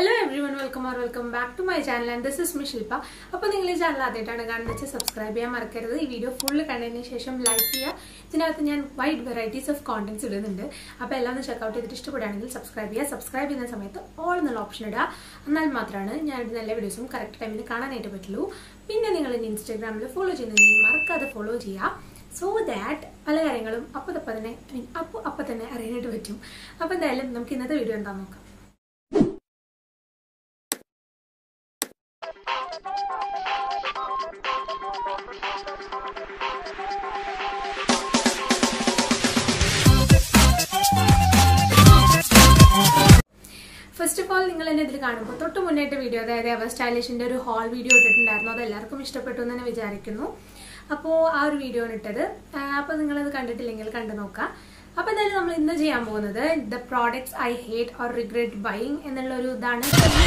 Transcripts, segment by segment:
hello everyone welcome or welcome back to my channel and this is me Shilpa അപ്പോൾ നിങ്ങൾ ഈ channel ആദ്യമായിട്ടാണ് കാണുന്നത് വെച്ചാൽ സബ്സ്ക്രൈബ് ചെയ്യാൻ മറക്കരുത് ഈ വീഡിയോ ഫുള്ള് കണ്ടതിന് ശേഷം ലൈക്ക് ചെയ്യുക ഇതിനകത്ത് ഞാൻ വൈഡ് വെറൈറ്റീസ് ഓഫ് കോണ്ടന്റ്സ് ഇടുന്നുണ്ട് അപ്പോൾ എല്ലാം ഒന്ന് ചെക്കൗട്ട് ചെയ്തിട്ട് ഇഷ്ടപ്പെടുകയാണെങ്കിൽ സബ്സ്ക്രൈബ് ചെയ്യുക സബ്സ്ക്രൈബ് ചെയ്യുന്ന സമയത്ത് ഓൾ എന്നുള്ള ഓപ്ഷൻ ഇടുക എന്നാൽ മാത്രമാണ് ഞാൻ ഇടുന്ന എല്ലാ വീഡിയോസും കറക്റ്റ് ടൈമിൽ കാണാനായിട്ട് പറ്റുള്ളൂ പിന്നെ നിങ്ങൾ എന്നെ ഇൻസ്റ്റാഗ്രാമിൽ ഫോളോ ചെയ്യുന്നുണ്ടെങ്കിൽ മറക്കാതെ ഫോളോ ചെയ്യുക സോ ദാറ്റ് പല കാര്യങ്ങളും അപ്പോൾ അപ്പം തന്നെ ഐ മീൻ അപ്പോൾ അപ്പം തന്നെ അറിയാനായിട്ട് പറ്റും അപ്പോൾ എന്തായാലും നമുക്ക് ഇന്നത്തെ വീഡിയോ എന്താണെന്ന് നോക്കാം ഫസ്റ്റ് ഓഫ് ഓൾ നിങ്ങൾ എന്നെ ഇതിൽ കാണുമ്പോൾ തൊട്ട് മുന്നേറ്റ വീഡിയോ അതായത് എവർ സ്റ്റൈലിഷിന്റെ ഒരു ഹോൾ വീഡിയോ ഇട്ടിട്ടുണ്ടായിരുന്നു അത് എല്ലാവർക്കും ഇഷ്ടപ്പെട്ടു എന്ന് തന്നെ വിചാരിക്കുന്നു അപ്പോൾ ആ ഒരു വീഡിയോ ആണ് ഇട്ടത് അപ്പോൾ നിങ്ങളത് കണ്ടിട്ടില്ലെങ്കിൽ കണ്ടു നോക്കാം അപ്പോൾ എന്തായാലും നമ്മൾ ഇന്ന് ചെയ്യാൻ പോകുന്നത് the products I hate or regret buying എന്നുള്ള ഒരു ഇതാണ്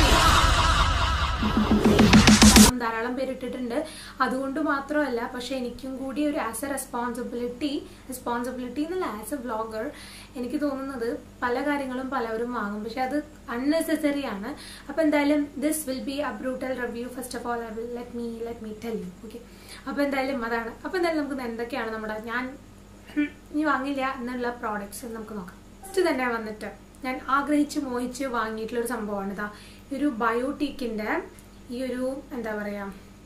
ധാരാളം പേര് ഇട്ടിട്ടുണ്ട് അതുകൊണ്ട് മാത്രമല്ല പക്ഷെ എനിക്കും കൂടി ഒരു ആസ് എ റെസ്പോൺസിബിലിറ്റി റെസ്പോൺസിബിലിറ്റി എന്നല്ല ആസ് എ വ്ളോഗർ എനിക്ക് തോന്നുന്നത് പല കാര്യങ്ങളും പലവരും വാങ്ങും പക്ഷെ അത് അൺനെസസറി ആണ് അപ്പൊ എന്തായാലും this will be a brutal review first of all I will let me let me tell you okay അപ്പൊ എന്തായാലും അതാണ് അപ്പൊ എന്തായാലും നമുക്ക് എന്തൊക്കെയാണ് നമ്മുടെ ഞാൻ ഇനി വാങ്ങില്ല എന്നുള്ള പ്രോഡക്ട്സ് നമുക്ക് നോക്കാം ഫസ്റ്റ് തന്നെ വന്നിട്ട് ഞാൻ ആഗ്രഹിച്ച് മോഹിച്ച് വാങ്ങിയിട്ടുള്ള ഒരു സംഭവമാണ് ഇതാ ഒരു ബയോട്ടിക്കിന്റെ ഈ ഒരു എന്താ പറയാ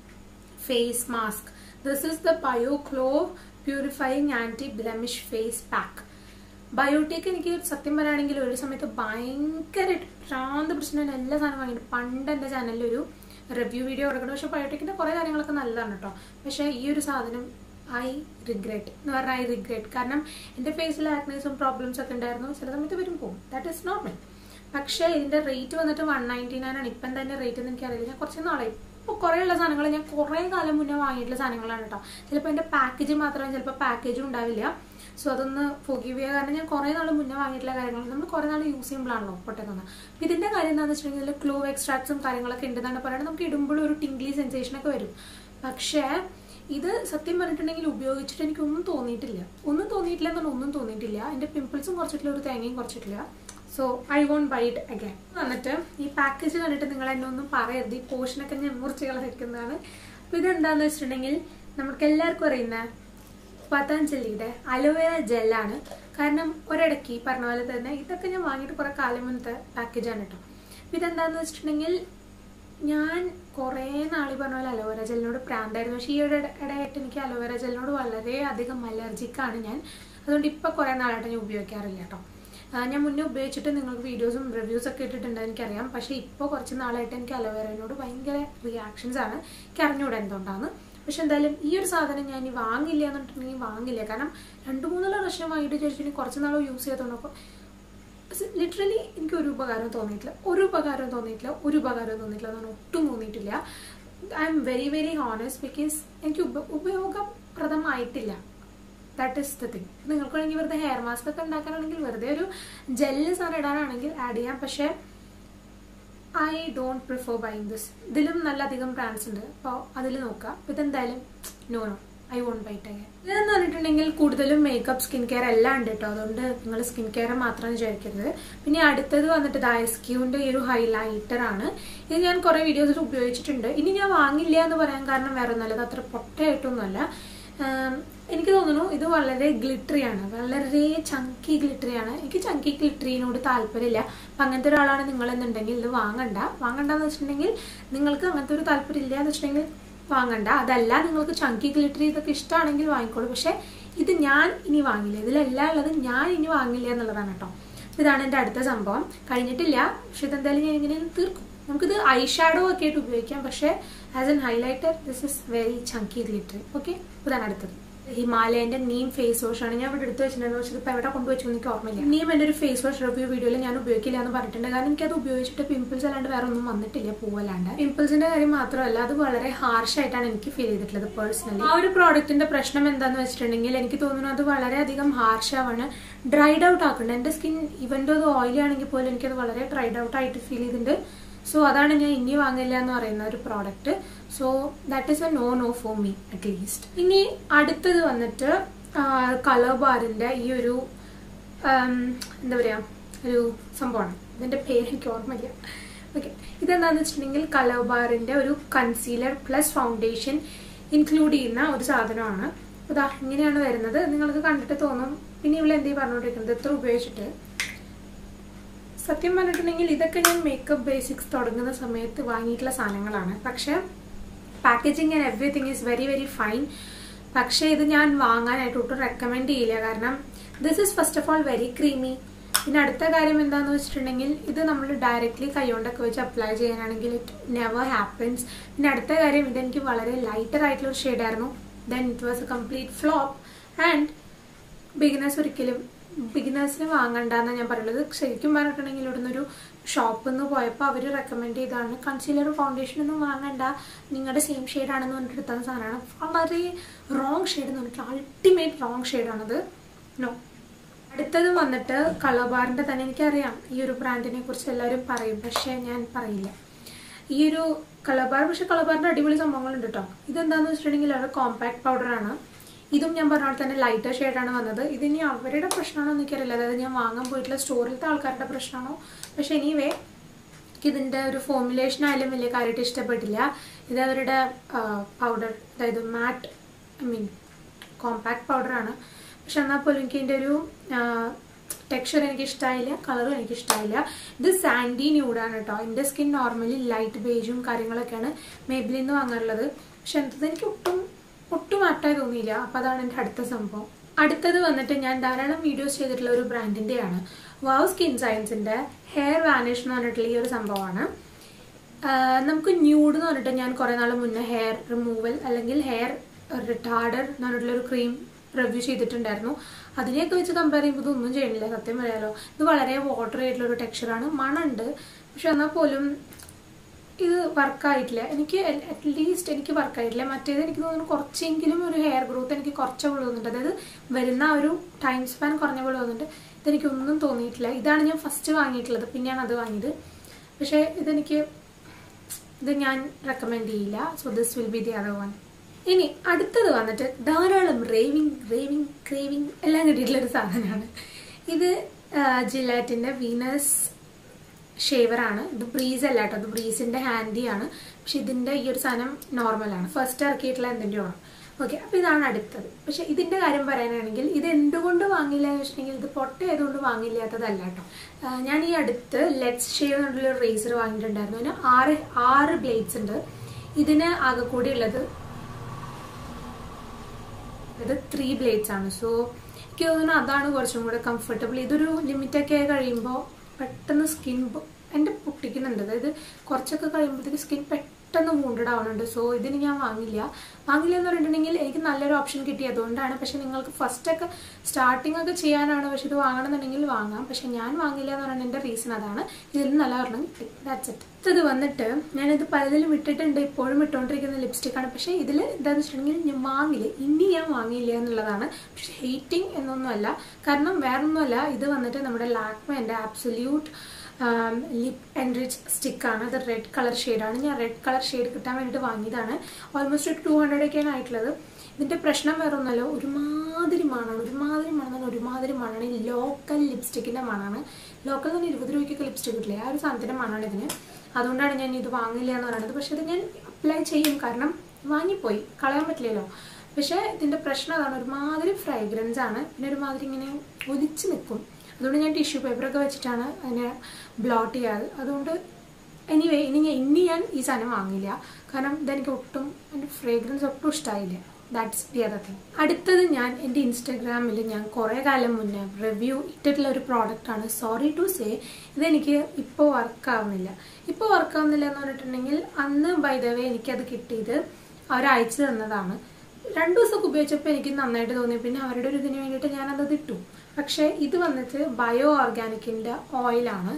face mask this is the bio clove purifying anti blemish face pack Biotique എനിക്ക് സത്യം പറയുകയാണെങ്കിൽ ഒരു സമയത്ത് ഭയങ്കര ഭ്രാന്ത് പിടിച്ചിട്ട് ഞാൻ എല്ലാ സാധനം വാങ്ങിയിട്ട് പണ്ട് എൻ്റെ ചാനലിൽ ഒരു റിവ്യൂ വീഡിയോ കൊടുക്കണം പക്ഷെ ബയോട്ടിക്കിന്റെ കുറേ കാര്യങ്ങളൊക്കെ നല്ലതാണ് കേട്ടോ പക്ഷെ ഈ ഒരു സാധനം ഐ റിഗ്രറ്റ് എന്ന് പറഞ്ഞാൽ ഐ റിഗ്രറ്റ് കാരണം എൻ്റെ ഫേസിൽ ആക്നീസും പ്രോബ്ലംസ് ഒക്കെ ഉണ്ടായിരുന്നു ചില സമയത്ത് വരും പോകും ദാറ്റ് ഇസ് നോർമൽ പക്ഷേ ഇതിന്റെ റേറ്റ് വന്നിട്ട് വൺ നയൻറ്റി നയൻ ആണ് ഇപ്പം തന്നെ റേറ്റ് എന്ന് എനിക്കറിയില്ല ഞാൻ കുറച്ച് നാളായി ഇപ്പോൾ കുറേ ഉള്ള സാധനങ്ങൾ ഞാൻ കുറേ കാലം മുന്നേ വാങ്ങിയിട്ടുള്ള സാധനങ്ങളാണ് കേട്ടോ ചിലപ്പോൾ എൻ്റെ പാക്കേജ് മാത്രമേ ചിലപ്പോൾ പാക്കേജും ഉണ്ടാവില്ല സോ അതൊന്ന് ഫോഗീവ് ചെയ്യുക കാരണം ഞാൻ കുറേ നാൾ മുന്നേ വാങ്ങിയിട്ടുള്ള കാര്യങ്ങൾ നമ്മൾ കുറേ നാൾ യൂസ് ചെയ്യുമ്പോഴാണല്ലോ പൊട്ടേക്കുന്നത് അപ്പം ഇതിന്റെ കാര്യം എന്താണെന്ന് വെച്ചിട്ടുണ്ടെങ്കിൽ ക്ലോ എക്സ്ട്രാക്ട്സും കാര്യങ്ങളൊക്കെ ഉണ്ടെന്നാണ് പറയുന്നത് നമുക്ക് ഇടുമ്പോൾ ഒരു ടിംഗ്ലി സെൻസേഷൻ ഒക്കെ വരും പക്ഷേ ഇത് സത്യം പറഞ്ഞിട്ടുണ്ടെങ്കിൽ ഉപയോഗിച്ചിട്ട് എനിക്കൊന്നും തോന്നിയിട്ടില്ല ഒന്നും തോന്നിയിട്ടില്ല എന്നാണ് ഒന്നും തോന്നിയിട്ടില്ല എൻ്റെ പിമ്പിൾസും കുറച്ചിട്ടില്ല ഒരു തേങ്ങയും കുറച്ചിട്ടില്ല so I won't buy it again വന്നിട്ട് ഈ പാക്കേജ് കണ്ടിട്ട് നിങ്ങൾ എന്നെ ഒന്നും പറയരുത് ഈ പോർഷനൊക്കെ ഞാൻ മുറിച്ച് കളഞ്ഞിരിക്കുന്നതാണ് അപ്പൊ ഇതെന്താന്ന് വെച്ചിട്ടുണ്ടെങ്കിൽ നമുക്ക് എല്ലാവർക്കും അറിയുന്ന പതഞ്ജലിയുടെ അലോവേര ജെല്ലാണ് കാരണം ഒരിടയ്ക്ക് പറഞ്ഞ പോലെ തന്നെ ഇതൊക്കെ ഞാൻ വാങ്ങിയിട്ട് കുറെ കാലം മുന്നത്തെ പാക്കേജാണ് കേട്ടോ അപ്പൊ ഇതെന്താന്ന് വെച്ചിട്ടുണ്ടെങ്കിൽ ഞാൻ കുറേ നാളി പറഞ്ഞ പോലെ അലോവേര ജെല്ലിനോട് പ്രാന്തായിരുന്നു പക്ഷേ ഈ ഒരു ഇടയായിട്ട് എനിക്ക് അലോവേര ജെല്ലിനോട് വളരെ അധികം അലർജിക്കാണ് ഞാൻ അതുകൊണ്ട് ഇപ്പം കുറേ നാളായിട്ട് ഞാൻ ഉപയോഗിക്കാറില്ല കേട്ടോ ഞാൻ മുന്നേ ഉപയോഗിച്ചിട്ട് നിങ്ങൾക്ക് വീഡിയോസും റിവ്യൂസ് ഒക്കെ ഇട്ടിട്ടുണ്ട് എനിക്കറിയാം പക്ഷേ ഇപ്പോൾ കുറച്ച് നാളായിട്ട് എനിക്ക് അലോവേരനോട് ഭയങ്കര റിയാക്ഷൻസ് ആണ് എനിക്ക് അറിഞ്ഞൂടെ എന്തുകൊണ്ടാണ് പക്ഷെ എന്തായാലും ഈ ഒരു സാധനം ഞാൻ ഇനി വാങ്ങില്ല എന്നിട്ടുണ്ടെങ്കിൽ വാങ്ങില്ല കാരണം രണ്ട് മൂന്നുള്ള പ്രാവശ്യം വാങ്ങിയിട്ട് ചോദിച്ചിട്ടുണ്ടെങ്കിൽ കുറച്ച് നാൾ യൂസ് ചെയ്തോണ്ടപ്പോൾ ലിറ്ററലി എനിക്ക് ഒരു ഉപകാരം തോന്നിയിട്ടില്ല ഒരു ഉപകാരം തോന്നിയിട്ടില്ല ഒരു ഉപകാരം തോന്നിയിട്ടില്ല എന്നാണ് ഒട്ടും തോന്നിയിട്ടില്ല I am very very honest because എനിക്ക് ഉപ ഉപയോഗപ്രദമായിട്ടില്ല ദാറ്റ് ഇസ് ദ തിങ് നിങ്ങൾക്ക് വേണമെങ്കിൽ വെറുതെ ഹെയർ മാസ്ക് ഒക്കെ ഉണ്ടാക്കാനാണെങ്കിൽ വെറുതെ ഒരു ജെല്ല് സാധനം ഇടാനാണെങ്കിൽ ആഡ് ചെയ്യാം പക്ഷേ I don't prefer buying this ഇതിലും നല്ല അധികം ബ്രാൻഡ്സ് ഉണ്ട് അപ്പോൾ അതിൽ നോക്കാം ഇതെന്തായാലും no no I won't buy it again ഇതെന്ന് പറഞ്ഞിട്ടുണ്ടെങ്കിൽ കൂടുതലും മേക്കപ്പ് സ്കിൻ കെയർ എല്ലാം ഉണ്ട് കേട്ടോ അതുകൊണ്ട് നിങ്ങൾ സ്കിൻ കെയർ മാത്രം വിചാരിക്കരുത് പിന്നെ അടുത്തത് വന്നിട്ട് ഐസ്ക്യൂവിന്റെ ഈ ഒരു ഹൈലൈറ്റർ ആണ് ഇത് ഞാൻ കുറെ വീഡിയോസിൽ ഉപയോഗിച്ചിട്ടുണ്ട് ഇനി ഞാൻ വാങ്ങില്ല എന്ന് പറയാൻ കാരണം വേറെ ഒന്നല്ല ഇത് അത്ര പൊട്ടയായിട്ടൊന്നുമല്ല എനിക്ക് തോന്നുന്നു ഇത് വളരെ ഗ്ലിറ്ററി ആണ് വളരെ ചങ്കി ഗ്ലിറ്ററി ആണ് എനിക്ക് ചങ്കി ഗ്ലിറ്ററിനോട് താല്പര്യമില്ല അപ്പം അങ്ങനത്തെ ഒരാളാണ് നിങ്ങളെന്നുണ്ടെങ്കിൽ ഇത് വാങ്ങണ്ട വാങ്ങണ്ടെന്ന് വെച്ചിട്ടുണ്ടെങ്കിൽ നിങ്ങൾക്ക് അങ്ങനത്തെ ഒരു താല്പര്യം ഇല്ല എന്ന് വെച്ചിട്ടുണ്ടെങ്കിൽ വാങ്ങണ്ട അതല്ല നിങ്ങൾക്ക് ചങ്കി ഗ്ലിറ്ററി ഇതൊക്കെ ഇഷ്ടമാണെങ്കിൽ വാങ്ങിക്കോളൂ പക്ഷെ ഇത് ഞാൻ ഇനി വാങ്ങില്ല ഇതിലെല്ലാം ഉള്ളത് ഞാൻ ഇനി വാങ്ങില്ല എന്നുള്ളതാണ് കേട്ടോ ഇതാണ് എൻ്റെ അടുത്ത സംഭവം കഴിഞ്ഞിട്ടില്ല പക്ഷെ ഇതെന്തായാലും ഞാൻ ഇങ്ങനെ തീർക്കും നമുക്കിത് ഐ ഷാഡോ ഒക്കെ ആയിട്ട് ഉപയോഗിക്കാം പക്ഷേ as an highlighter this is very chunky glittery okay ഇതാണ് അടുത്തത് ഹിമാലയന്റെ നീം ഫേസ് വാഷ് ആണ് ഞാൻ ഇവിടെ എടുത്ത് വെച്ചിട്ടുണ്ടെന്ന് വെച്ചത് ഇപ്പൊ എവിടെ കൊണ്ടുവച്ചു എനിക്ക് ഓർമ്മയില്ല നീം എന്റെ ഒരു ഫേസ് വാഷ് റിവ്യൂ വീഡിയോയിൽ ഞാൻ ഉപയോഗിക്കില്ല എന്ന് പറഞ്ഞിട്ടുണ്ട് കാരണം എനിക്കത് ഉപയോഗിച്ചിട്ട് പിമ്പിൾസ് അല്ലാണ്ട് വേറെ ഒന്നും വന്നിട്ടില്ല പൂവല്ലാണ്ട് പിമ്പിൾസിന്റെ കാര്യം മാത്രമല്ല അത് വളരെ ഹാർഷ് ആയിട്ടാണ് എനിക്ക് ഫീൽ ചെയ്തിട്ടുള്ളത് പേഴ്സണലി ആ ഒരു പ്രോഡക്റ്റിന്റെ പ്രശ്നം എന്താന്ന് വെച്ചിട്ടുണ്ടെങ്കിൽ എനിക്ക് തോന്നുന്നു അത് വളരെയധികം ഹാർഷ് ആവാണ് ഡ്രൈഡ് ഔട്ട് ആക്കുന്നുണ്ട് എന്റെ സ്കിൻ ഇവൻ അത് ഓയിലി ആണെങ്കിൽ പോലും എനിക്കത് വളരെ ഡ്രൈഡ് ഔട്ട് ആയിട്ട് ഫീൽ ചെയ്തിട്ടുണ്ട് സോ അതാണ് ഞാൻ ഇനി വാങ്ങില്ല എന്ന് പറയുന്ന ഒരു product so that is a no no for me at least ഇനി അടുത്തത് വന്നിട്ട് കളർ ബാറിന്റെ ഈ ഒരു എന്താ പറയാ ഒരു സംഭവമാണ് ഇതിന്റെ പേര് എനിക്ക് ഓർമ്മയില്ല ഓക്കെ ഇതെന്താണെന്ന് വെച്ചിട്ടുണ്ടെങ്കിൽ കളർ ബാറിന്റെ ഒരു കൺസീലർ പ്ലസ് ഫൗണ്ടേഷൻ ഇൻക്ലൂഡ് ചെയ്യുന്ന ഒരു സാധനമാണ് ഇതാ ഇങ്ങനെയാണ് വരുന്നത് നിങ്ങൾക്ക് കണ്ടിട്ട് തോന്നും പിന്നെ ഇവിടെ എന്തേ പറഞ്ഞുകൊണ്ടിരിക്കുന്നത് ഇത്ര ഉപയോഗിച്ചിട്ട് സത്യം പറഞ്ഞിട്ടുണ്ടെങ്കിൽ ഇതൊക്കെ ഞാൻ മേക്കപ്പ് ബേസിക്സ് തുടങ്ങുന്ന സമയത്ത് വാങ്ങിയിട്ടുള്ള സാധനങ്ങളാണ് പക്ഷെ packaging and everything is very very fine പക്ഷേ ഇത് ഞാൻ വാങ്ങാനായിട്ട് ഒട്ടും റെക്കമെൻഡ് ചെയ്യില്ല കാരണം this is first of all very creamy പിന്നെ അടുത്ത കാര്യം എന്താണെന്ന് വെച്ചിട്ടുണ്ടെങ്കിൽ ഇത് നമ്മൾ ഡയറക്റ്റ്ലി കൈകൊണ്ടൊക്കെ വെച്ച് അപ്ലൈ ചെയ്യാനാണെങ്കിൽ ഇറ്റ് നെവർ ഹാപ്പൻസ് പിന്നെ അടുത്ത കാര്യം ഇതെനിക്ക് വളരെ ലൈറ്റർ ആയിട്ടുള്ള ഒരു ഷെയ്ഡായിരുന്നു then it was a complete flop and beginners ഒരിക്കലും ബിഗിനേഴ്സിന് വാങ്ങണ്ടെന്ന് ഞാൻ പറയുന്നത് ശരിക്കും പറഞ്ഞിട്ടുണ്ടെങ്കിൽ ഇവിടുന്ന് ഒരു ഷോപ്പിൽ നിന്ന് പോയപ്പോൾ അവർ റെക്കമെൻഡ് ചെയ്താണ് കൺസീലർ ഫൗണ്ടേഷൻ ഒന്നും വാങ്ങണ്ട നിങ്ങളുടെ സെയിം ഷെയ്ഡാണെന്ന് പറഞ്ഞിട്ട് എടുത്ത സാധനമാണ് വളരെ റോങ് ഷെയ്ഡ് എന്ന് പറഞ്ഞിട്ട് അൾട്ടിമേറ്റ് റോങ് ഷെയ്ഡാണത് നോ അടുത്തത് വന്നിട്ട് കളർ ബാറിന്റെ തന്നെ എനിക്കറിയാം ഈ ഒരു ബ്രാൻഡിനെ കുറിച്ച് എല്ലാവരും പറയും പക്ഷേ ഞാൻ പറയില്ല ഈ ഒരു കളർ ബാർ പക്ഷെ കളർ ബാറിന്റെ അടിപൊളി സംഭവങ്ങളുണ്ട് കേട്ടോ ഇതെന്താന്ന് വെച്ചിട്ടുണ്ടെങ്കിൽ അവരുടെ കോമ്പാക്ട് പൗഡറാണ് ഇതും ഞാൻ പറഞ്ഞ പോലെ തന്നെ ലൈറ്റർ ഷെയ്ഡാണ് വന്നത് ഇതിനി അവരുടെ പ്രശ്നമാണോ എന്ന് എനിക്കറിയില്ല അതായത് ഞാൻ വാങ്ങാൻ പോയിട്ടുള്ള സ്റ്റോറിലത്തെ ആൾക്കാരുടെ പ്രശ്നമാണോ പക്ഷെ എനിവേ ഇതിൻ്റെ ഒരു ഫോർമുലേഷൻ ആയാലും വലിയ കാര്യമായിട്ട് ഇഷ്ടപ്പെട്ടില്ല ഇത് അവരുടെ പൗഡർ അതായത് മാറ്റ് ഐ മീൻ കോമ്പാക്ട് പൗഡറാണ് പക്ഷെ എന്നാൽ പോലും എനിക്ക് ഇതിൻ്റെ ഒരു ടെക്സ്ചർ എനിക്ക് ഇഷ്ടമായില്ല കളറും എനിക്ക് ഇഷ്ടമായില്ല ഇത് സാൻഡി ന്യൂഡാണ് കേട്ടോ എൻ്റെ സ്കിൻ നോർമലി ലൈറ്റ് ബേജും കാര്യങ്ങളൊക്കെയാണ് മേബിലിൽ നിന്ന് വാങ്ങാറുള്ളത് പക്ഷെ എന്തത് എനിക്ക് ഒട്ടും ഒട്ടും ആപ്റ്റായി തോന്നിയില്ല അപ്പോൾ അതാണ് എൻ്റെ അടുത്ത സംഭവം അടുത്തത് വന്നിട്ട് ഞാൻ ധാരാളം വീഡിയോസ് ചെയ്തിട്ടുള്ള ഒരു ബ്രാൻഡിൻ്റെയാണ് വാവ് സ്കിൻ സയൻസിൻ്റെ ഹെയർ വാനിഷ് എന്ന് പറഞ്ഞിട്ടുള്ള ഈ ഒരു സംഭവമാണ് നമുക്ക് ന്യൂഡ് എന്ന് പറഞ്ഞിട്ട് ഞാൻ കുറേ നാൾ മുന്നേ ഹെയർ റിമൂവൽ അല്ലെങ്കിൽ ഹെയർ റിട്ടാർഡർ എന്ന് പറഞ്ഞിട്ടുള്ളൊരു ക്രീം റിവ്യൂ ചെയ്തിട്ടുണ്ടായിരുന്നു അതിനെയൊക്കെ വെച്ച് കമ്പയർ ചെയ്യുമ്പോൾ ഇതൊന്നും ചെയ്യണില്ല സത്യം പറയാലോ ഇത് വളരെ വാട്ടർ ആയിട്ടുള്ള ഒരു ടെക്സ്ചറാണ് മണുണ്ട് പക്ഷെ എന്നാൽ പോലും ഇത് വർക്കായിട്ടില്ല എനിക്ക് അറ്റ്ലീസ്റ്റ് എനിക്ക് വർക്കായിട്ടില്ല മറ്റേത് എനിക്ക് തോന്നുന്നു കുറച്ചെങ്കിലും ഒരു ഹെയർ ഗ്രോത്ത് എനിക്ക് കുറച്ച പോലെ തോന്നുന്നുണ്ട് അതായത് വരുന്ന ഒരു ടൈം സ്പാൻ കുറഞ്ഞ പോലെ തോന്നുന്നുണ്ട് ഇതെനിക്കൊന്നും തോന്നിയിട്ടില്ല ഇതാണ് ഞാൻ ഫസ്റ്റ് വാങ്ങിയിട്ടുള്ളത് പിന്നെയാണ് അത് വാങ്ങിയത് പക്ഷേ ഇതെനിക്ക് ഇത് ഞാൻ റെക്കമെൻഡ് ചെയ്യില്ല so this will be the other one ഇനി അടുത്തത് വന്നിട്ട് ധാരാളം റേവിങ് റേവിങ് ക്രേവിങ് എല്ലാം കിട്ടിയിട്ടുള്ളൊരു സാധനമാണ് ഇത് ജിലാറ്റിൻ്റെ വീനസ് ഷേവറാണ് ഇത് ബ്രീസ് അല്ല കേട്ടോ ഇത് ബ്രീസിൻ്റെ ഹാൻഡിയാണ് പക്ഷെ ഇതിൻ്റെ ഈ ഒരു സാധനം നോർമലാണ് ഫസ്റ്റ് ഇറക്കിയിട്ടുള്ള എന്തിൻ്റെ ആണ് ഓക്കെ അപ്പോൾ ഇതാണ് അടുത്തത് പക്ഷെ ഇതിൻ്റെ കാര്യം പറയാനാണെങ്കിൽ ഇത് എന്തുകൊണ്ട് വാങ്ങില്ല എന്ന് വെച്ചിട്ടുണ്ടെങ്കിൽ ഇത് പൊട്ട ആയതുകൊണ്ട് വാങ്ങില്ലാത്തതല്ല കേട്ടോ ഞാൻ ഈ അടുത്ത് ലെറ്റ്സ് ഷേവ് എന്നുള്ള ഒരു റേസർ വാങ്ങിയിട്ടുണ്ടായിരുന്നു അതിന് ആറ് ആറ് ബ്ലേഡ്സ് ഉണ്ട് ഇതിന് ആകെ കൂടി ഉള്ളത് ഇത് ത്രീ ബ്ലേഡ്സ് ആണ് സോ എനിക്ക് തോന്നുന്നു അതാണ് കുറച്ചും കൂടെ കംഫർട്ടബിൾ ഇതൊരു ലിമിറ്റൊക്കെ ആയി കഴിയുമ്പോൾ പെട്ടെന്ന് സ്കിൻ എൻ്റെ പൊട്ടിക്കുന്നുണ്ട് അതായത് കുറച്ചൊക്കെ കഴിയുമ്പോഴത്തേക്ക് സ്കിൻ പെട്ടെന്ന് വൂണ്ടഡ് ആവുന്നുണ്ട് സോ ഇതിന് ഞാൻ വാങ്ങില്ല വാങ്ങില്ല എന്ന് പറഞ്ഞിട്ടുണ്ടെങ്കിൽ എനിക്ക് നല്ലൊരു ഓപ്ഷൻ കിട്ടി അതുകൊണ്ടാണ് പക്ഷെ നിങ്ങൾക്ക് ഫസ്റ്റ് ഒക്കെ സ്റ്റാർട്ടിംഗ് ഒക്കെ ചെയ്യാനാണ് പക്ഷെ ഇത് വാങ്ങണമെന്നുണ്ടെങ്കിൽ വാങ്ങാം പക്ഷെ ഞാൻ വാങ്ങില്ല എന്ന് പറയുന്നത് എൻ്റെ റീസൺ അതാണ് ഇതിൽ നല്ല ഒരെണ്ണം കിട്ടി ദാറ്റ്സ് ഇറ്റ് ഇത് വന്നിട്ട് ഞാനിത് പലതിലും ഇട്ടിട്ടുണ്ട് ഇപ്പോഴും ഇട്ടുകൊണ്ടിരിക്കുന്ന ലിപ്സ്റ്റിക്കാണ് പക്ഷേ ഇതിൽ എന്താണെന്ന് വെച്ചിട്ടുണ്ടെങ്കിൽ ഞാൻ വാങ്ങില്ല ഇനി ഞാൻ വാങ്ങിയില്ല എന്നുള്ളതാണ് പക്ഷെ ഹെയ്റ്റിംഗ് എന്നൊന്നുമല്ല കാരണം വേറൊന്നുമല്ല ഇത് വന്നിട്ട് നമ്മുടെ ലാക്മേൻ്റെ ആബ്സൊല്യൂട്ട് ലിപ് എൻറിച്ച് സ്റ്റിക്കാണ് ഇത് റെഡ് കളർ ഷെയ്ഡാണ് ഞാൻ റെഡ് കളർ ഷെയ്ഡ് കിട്ടാൻ വേണ്ടിയിട്ട് വാങ്ങിയതാണ് ഓൾമോസ്റ്റ് ഒരു ടു ഹൺഡ്രഡ് ഒക്കെയാണ് ആയിട്ടുള്ളത് ഇതിൻ്റെ പ്രശ്നം വേറെ ഒന്നുമല്ല ഒരുമാതിരി മണമാണ് ഒരുമാതിരി മണം ഒരുമാതിരി മണമാണ് ഈ ലോക്കൽ ലിപ്സ്റ്റിക്കിൻ്റെ മണമാണ് ലോക്കൽ തന്നെ ഇരുപത് രൂപയ്ക്കൊക്കെ ലിപ്സ്റ്റിക് കിട്ടില്ല ആ ഒരു സാധനത്തിൻ്റെ മണമാണ് ഇതിന് അതുകൊണ്ടാണ് ഞാൻ ഇത് വാങ്ങില്ല എന്ന് പറയുന്നത് പക്ഷേ ഇത് ഞാൻ അപ്ലൈ ചെയ്യും കാരണം വാങ്ങിപ്പോയി കളയാൻ പറ്റില്ലല്ലോ പക്ഷേ ഇതിൻ്റെ പ്രശ്നം അതാണ് ഒരുമാതിരി ഫ്രൈഗ്രൻസ് ആണ് പിന്നെ ഒരുമാതിരി ഇങ്ങനെ ഒലിച്ച് നിൽക്കും അതുകൊണ്ട് ഞാൻ ടിഷ്യൂ പേപ്പറൊക്കെ വെച്ചിട്ടാണ് അതിനെ ബ്ലോട്ട് ചെയ്യാറ് അതുകൊണ്ട് എനിവേ ഇനി ഞാൻ ഇനി ഞാൻ ഈ സാധനം വാങ്ങില്ല കാരണം ഇതെനിക്ക് ഒട്ടും എൻ്റെ ഫ്രേഗ്രൻസ് ഒട്ടും ഇഷ്ടമായില്ല ദാറ്റ്സ് ദി അതർ തിങ് അടുത്തത് ഞാൻ എൻ്റെ ഇൻസ്റ്റഗ്രാമിൽ ഞാൻ കുറേ കാലം മുന്നേ റിവ്യൂ ഇട്ടിട്ടുള്ള ഒരു പ്രോഡക്റ്റാണ് സോറി ടു സേ ഇതെനിക്ക് ഇപ്പോൾ വർക്കാവുന്നില്ല ഇപ്പോൾ വർക്കാവുന്നില്ല എന്ന് പറഞ്ഞിട്ടുണ്ടെങ്കിൽ അന്ന് ബൈ ദ വേ എനിക്കത് കിട്ടിയത് അവർ അയച്ചു തന്നതാണ് രണ്ടു ദിവസമൊക്കെ ഉപയോഗിച്ചപ്പോൾ എനിക്ക് നന്നായിട്ട് തോന്നി പിന്നെ അവരുടെ ഒരു ഇതിന് വേണ്ടിയിട്ട് ഞാനത് ഇട്ടു പക്ഷേ ഇത് വന്നിട്ട് ബയോ ഓർഗാനിക്കിൻ്റെ ഓയിലാണ്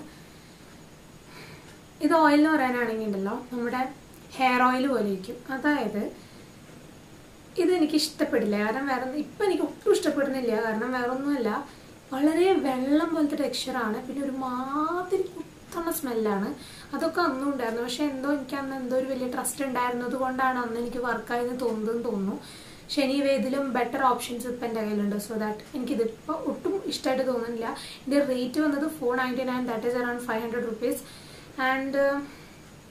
ഇത് ഓയിൽ എന്ന് പറയാനാണെങ്കിൽ ഉണ്ടല്ലോ നമ്മുടെ ഹെയർ ഓയിൽ പോലെ ഇരിക്കും അതായത് ഇത് എനിക്ക് ഇഷ്ടപ്പെടില്ല കാരണം വേറെ ഇപ്പം എനിക്ക് ഒട്ടും ഇഷ്ടപ്പെടുന്നില്ല കാരണം വേറെ ഒന്നുമല്ല വളരെ വെള്ളം പോലത്തെ ടെക്സ്ചറാണ് പിന്നെ ഒരു മാതിരി കുത്തണ സ്മെല്ലാണ് അതൊക്കെ അന്നും ഉണ്ടായിരുന്നു പക്ഷെ എന്തോ എനിക്ക് അന്ന് എന്തോ ഒരു വലിയ ട്രസ്റ്റ് ഉണ്ടായിരുന്നത് കൊണ്ടാണ് അന്ന് എനിക്ക് വർക്കായെന്ന് തോന്നുന്നതെന്ന് തോന്നുന്നു പക്ഷെ എനിവേ ഇതിലും ബെറ്റർ ഓപ്ഷൻസ് ഇപ്പം എൻ്റെ കയ്യിലുണ്ട് സോ ദാറ്റ് എനിക്കിത് ഇപ്പോൾ ഒട്ടും ഇഷ്ടമായിട്ട് തോന്നുന്നില്ല ഇതിൻ്റെ റേറ്റ് വന്നത് four ninety nine that is around five hundred rupees and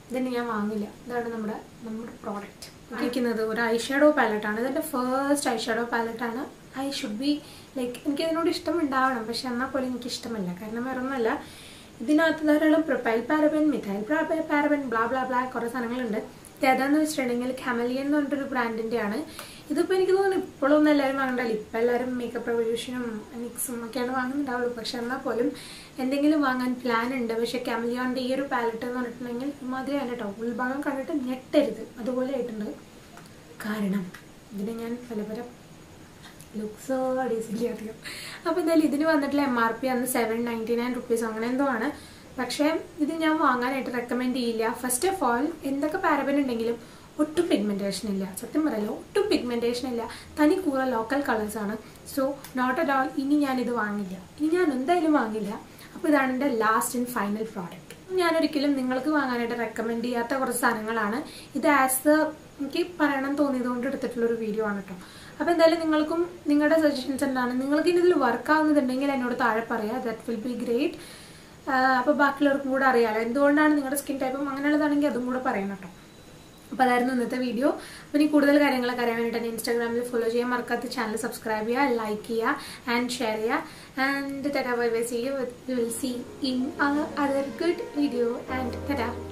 ഇതിന് ഞാൻ വാങ്ങില്ല ഇതാണ് നമ്മുടെ നമ്മുടെ പ്രോഡക്റ്റ് ഇരിക്കുന്നത് ഒരു ഐ ഷാഡോ പാലറ്റാണ് ഇതെൻ്റെ ഫസ്റ്റ് ഐ ഷാഡോ പാലറ്റാണ് ഐ ഷുഡ് ബി ലൈക്ക് എനിക്ക് ഇതിനോട് ഇഷ്ടമുണ്ടാവണം പക്ഷെ എന്നാൽ പോലും എനിക്ക് ഇഷ്ടമല്ല കാരണം വേറെ ഒന്നുമല്ല ഇതിനകത്ത് ധാരാളം propyl paraben methyl paraben blah blah blah കുറേ സാധനങ്ങളുണ്ട് ഇത് ഏതാന്ന് വെച്ചിട്ടുണ്ടെങ്കിൽ കമലിയൻ എന്ന് പറഞ്ഞിട്ടൊരു ബ്രാൻഡിൻ്റെ ആണ് ഇതിപ്പോൾ എനിക്ക് തോന്നുന്നു ഇപ്പോഴൊന്നും എല്ലാവരും വാങ്ങണ്ടല്ലോ ഇപ്പം എല്ലാവരും മേക്കപ്പ് റെവല്യൂഷനും മിക്സും ഒക്കെയാണ് വാങ്ങുന്നുണ്ടാവുള്ളൂ പക്ഷെ എന്നാൽ പോലും എന്തെങ്കിലും വാങ്ങാൻ പ്ലാൻ ഉണ്ട് പക്ഷെ കമലിയോൻ്റെ ഈ ഒരു പാലറ്റ് എന്ന് പറഞ്ഞിട്ടുണ്ടെങ്കിൽ ഇമാതിരിയാണ് കേട്ടോ ഉൾഭാഗം കണ്ടിട്ട് ഞെട്ടരുത് അതുപോലെ ആയിട്ടുണ്ട് കാരണം ഇതിന് ഞാൻ പല പല ലുക്സോ ഡീസിലി അധികം അപ്പോൾ എന്തായാലും ഇതിന് വന്നിട്ടുള്ള എം ആർ പി അന്ന് സെവൻ നയൻറ്റി നയൻ റുപ്പീസ് അങ്ങനെ എന്തോ ആണ് പക്ഷേ ഇത് ഞാൻ വാങ്ങാനായിട്ട് റെക്കമെൻഡ് ചെയ്യില്ല ഫസ്റ്റ് ഓഫ് ഓൾ എന്തൊക്കെ പാരബൻ ഉണ്ടെങ്കിലും ഒട്ടും പിഗ്മെൻറ്റേഷൻ ഇല്ല സത്യം പറയല്ലോ ഒട്ടും പിഗ്മെൻറ്റേഷൻ ഇല്ല തനി കൂറ ലോക്കൽ കളേഴ്സാണ് സോ നോട്ട് അറ്റ് ഓൾ ഇനി ഞാനിത് വാങ്ങില്ല ഇനി ഞാൻ എന്തായാലും വാങ്ങില്ല അപ്പോൾ ഇതാണ് എൻ്റെ ലാസ്റ്റ് ആൻഡ് ഫൈനൽ പ്രോഡക്റ്റ് ഞാൻ ഒരിക്കലും നിങ്ങൾക്ക് വാങ്ങാനായിട്ട് റെക്കമെൻഡ് ചെയ്യാത്ത കുറച്ച് സാധനങ്ങളാണ് ഇത് ആസ് ദ എനിക്ക് പറയണം തോന്നിയതുകൊണ്ട് എടുത്തിട്ടുള്ള ഒരു വീഡിയോ ആണ് കേട്ടോ അപ്പോൾ എന്തായാലും നിങ്ങൾക്കും നിങ്ങളുടെ സജഷൻസ് എന്താണ് നിങ്ങൾക്ക് ഇനി ഇതിൽ വർക്ക് ആവുന്നുണ്ടെങ്കിൽ എന്നോട് താഴെ പറയാം ദാറ്റ് വിൽ ബി ഗ്രേറ്റ് അപ്പോൾ ബാക്കിയുള്ളവർക്കും കൂടെ അറിയാലോ എന്തുകൊണ്ടാണ് നിങ്ങളുടെ സ്കിൻ ടൈപ്പും അങ്ങനെയുള്ളതാണെങ്കിൽ അതും കൂടെ പറയണം കേട്ടോ അപ്പോൾ അതായിരുന്നു ഇന്നത്തെ വീഡിയോ അപ്പോൾ ഇനി കൂടുതൽ കാര്യങ്ങളൊക്കെ അറിയാൻ വേണ്ടിയിട്ട് തന്നെ ഇൻസ്റ്റാഗ്രാമിൽ ഫോളോ ചെയ്യാൻ മറക്കാത്ത ചാനൽ സബ്സ്ക്രൈബ് ചെയ്യുക ലൈക്ക് ചെയ്യുക ആൻഡ് ഷെയർ ചെയ്യുക and tata bye bye see you will see in other good video and Tata